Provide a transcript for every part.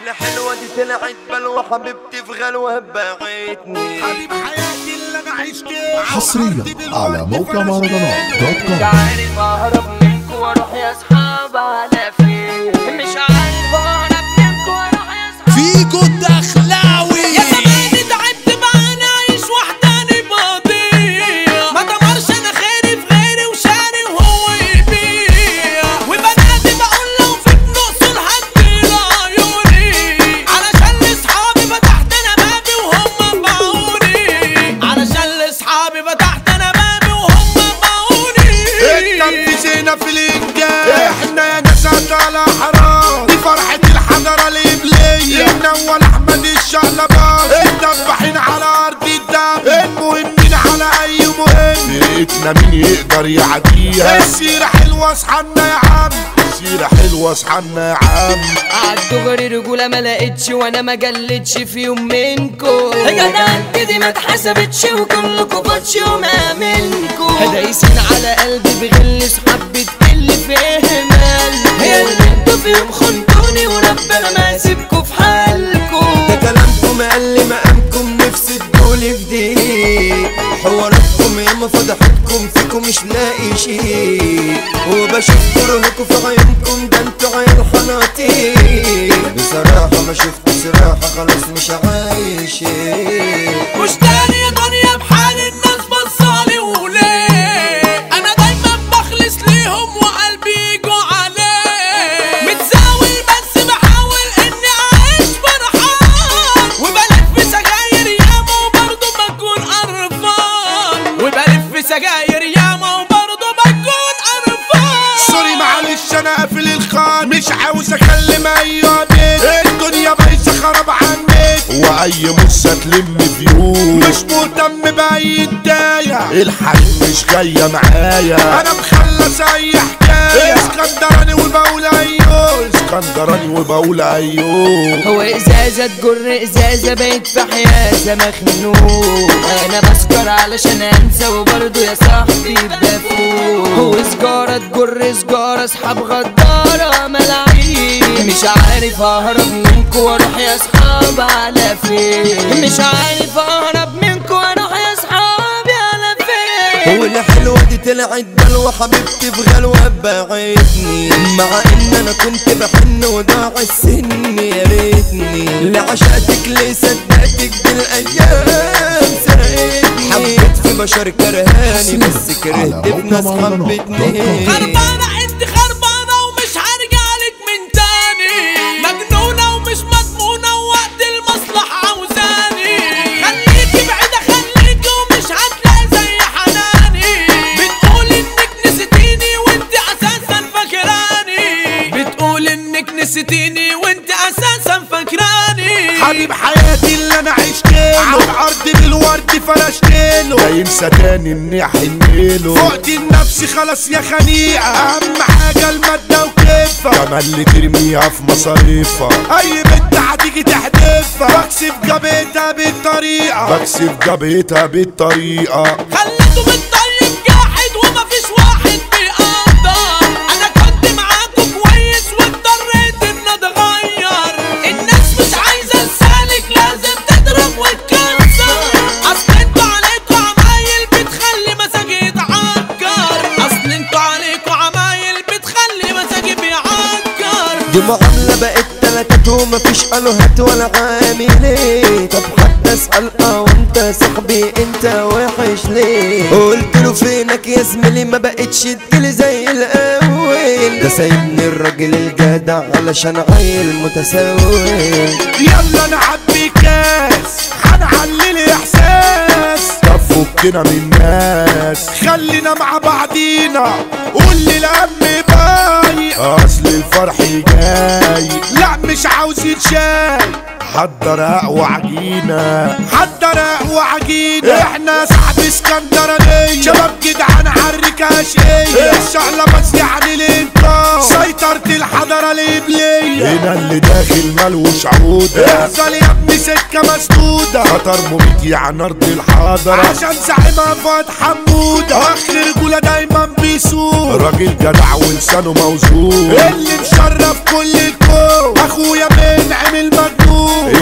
والحلوة دي طلعت بلوى حبيبتي في غلوة باعتني حبيب حياتي اللي انا عشتها حصريا على موقع مهرجانات دوت مش كوم عارف اهرب منكم واروح يا اصحاب على فين مش عارف اهرب منكم واروح يا اصحاب فيكو الدخلاوي يا زماني تعبت بقى انا عايش وحداني بضيع ما دمرش انا خيري في غيري وشاري وهو يبيع وبنادي بقول لو فيك نقص هدي عيوني علشان لاصحابي فتحت انا بابي وهم باعوني علشان لاصحابي فتحت انا بابي وهم باعوني اتنفسينا في الانجاز احنا يا ناس على حرام دي فرحة الحضرة الإبلية منول أحمد الشقلباز اتدبحين على أرض الدم المهمين على أي مهم فرقتنا مين يقدر يعديها السيرة حلوة اصحنا يا عم السيرة حلوة اصحنا يا عم عالدغري رجولة ما لقيتش وانا ما جلتش في يوم منكو يا جدع دي ما اتحسبتش وكلكوا فاتش وما منكو دايسين على قلبي بغل صحاب بتقل في اهمال هي اللي انتوا في يوم خنتوني وربنا ما يسيبكوا في حالكو ده كلامكم قل مقامكم نفسي تقولي في دي حواراتكم ياما فضحتكم فيكم مش لاقي شيء وبشوف كرهكم في عيونكم ده انتوا عيال حناطير بصراحة ما شفت صراحة خلاص مش عايش مش تاني يا دنيا بحال الناس بصالي وليه انا دايما بخلص ليهم وقلبي يجوا عليه متزاول بس بحاول اني اعيش فرحان وبلف سجاير ياما وبرضه بكون قرفان وبلف سجاير ياما وبرضه بكون قرفان سوري معلش انا قافل الخان مش عاوز اكلم اي بيت الدنيا بايظه خرب عنك واي مصه تلم فيوم مش مهتم باي هدايا الحريم مش جايه معايا انا مخلص اي حكايه اسكندراني وبقول ايوه اسكندراني وبقول ايوه هو ازازة تجر ازازة بقيت في حيازة مخنوق انا بسكر علشان انسى وبرضه يا صاحبي بفوق هو سجارة تجر سجارة اصحاب غدارة ملاعين مش عارف اهرب منكو واروح يا اصحاب على فين مش عارف اهرب منكو واروح يا اصحابي على فين والحلوة دي طلعت بلوى حبيبتي في غلوة باعتني مع ان انا كنت بحن وضاع السن يا ريتني لعشقتك ليه صدقتك دي الايام سرقتني حبيت في بشر كرهاني بس كرهت في ناس حبتني خربانة انت خربانة ومش هرجع لك من تاني مجنونة ومش مضمونة ووقت المصلحة عاوزاني خليكي بعيدة خليكي ومش هتلاقي زي حناني بتقول انك نسيتيني وانت اساسا فاكراني بتقول انك نسيتيني وانت اساسا فاكراني حبيب حياتي اللي انا عشت له على الارض بالورد فرشت له لا ينسى تاني اني احنله فقت النفس خلاص يا خنيقه اهم حاجه الماده وكيفها كمان اللي ترميها في مصاريفها اي بنت هتيجي تحدفها بكسب جابتها بالطريقه بكسب جابتها بالطريقه خليته بالطيب جاحد ومفيش واحد بيقدر انا كنت معاكم كويس واضطريت ان اتغير الناس مش عايزه لسانك لازم تضرب وتكسر اصل انتوا عليكوا عمايل بتخلي مزاجي يتعكر اصل انتوا عليكوا عمايل بتخلي مزاجي بيعكر دي معاملة بقت تلاتات ومفيش الوهات ولا عاملين طب حتى اسأل اه وانت صاحبي انت وحش ليه قلت له فينك يا زميلي ما بقتش تجيلي زي الاول ده سايبني الراجل الجدع علشان عيل متسول يلا نعبي كاس هنعلي احساس طب فكنا من الناس خلينا مع بعضينا قول لي الهم باي اصل الفرح جاي لا مش عاوزين شاي حضر اقوى عجينة حضر اقوى عجينة احنا صاحب اسكندرانية شباب جدعان عالركاش ايه الشعلة بس يعني الانطاق سيطرة الحضارة الإبلية هنا اللي داخل ملوش عودة احصل يا ابني سكة مسدودة خطر مميت يعني أرض الحضرة عشان زعيمها فؤاد حمودة أخ رجولة دايما بيسوق راجل جدع ولسانه موزون اللي مشرف كل الكون أخويا منعم المال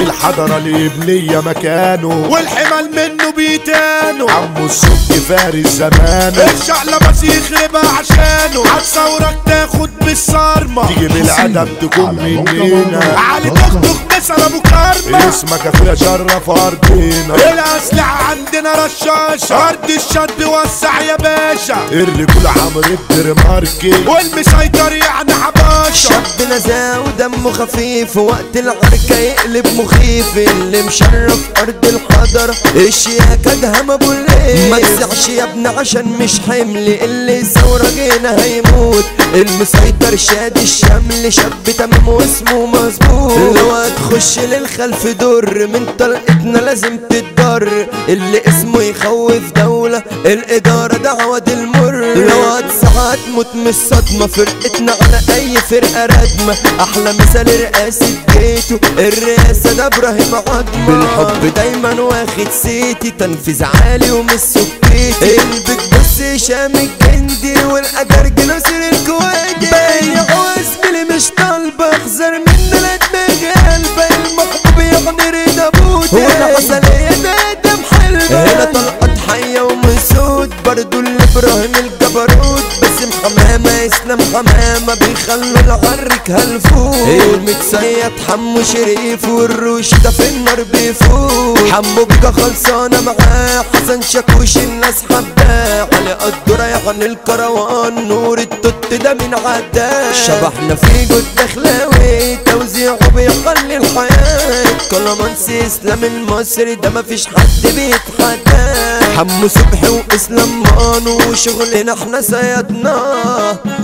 الحضرة الإبلية مكانه والحمل منه بيتانه عمو السك فارس زمانه الشعلة بس يخربها عشانه عالثورة تاخد بالصارمة تيجي بالأدب تكون على موقع مننا مهرجانات علي دوت كوم. تخطخ مثل أبو كرمة اسمك أخويا شرف أرضنا الأسلحة عندنا رشاشة أرض الشد وسع يا باشا الرجولة عمرو الدرماركي والمسيطر يعني حباشة شاب نزاه ودمه خفيف وقت العركة يقلب مخيف اللي مشرف أرض الحضر الشياكة أدهم أبو الليل ما تزعش يا ابني عشان مش حمل اللي ثورة جينا هيموت المسيطر شاد الشمل شاب تمام واسمه مظبوط لو هتخش للخلف دور من طلقتنا لازم تتضر اللي اسمه يخوف دولة الإدارة دعوة المر لو هتسعى تموت من الصدمة فرقتنا على أي فرقة ردمة أحلى مثال رئاسة جيته الرئاسة ده إبراهيم عظمة بالحب دايما واخد سيتي تنفيذ عالي ومش سكيتي البيت بص هشام الجندي والأجرج ناصر الكويتي بايع واسمي مش طالبة اخزر مني لا دماغي قلبة المحبوب يعني رضا بوتي والعسلية ده حلبة هنا طلقت حية ومسود برضو الإبراهيم الجبروت باسم حمامة اسلام حمامة بيخلوا العرك هلفوت المتسيد حمو شريف والروش ده في النار بيفوت حمو بيكا خلصانة معاه حسن شاكوش الناس حباه علي قدو رايحان الكروان نور التوت ده من عداه شبحنا في جود دخلاوي توزيعه بيخلي الحياة كلامانسي اسلام المصري ده مفيش حد بيتحداه حمو صبحي واسلام مانو وشغلنا احنا سيدناه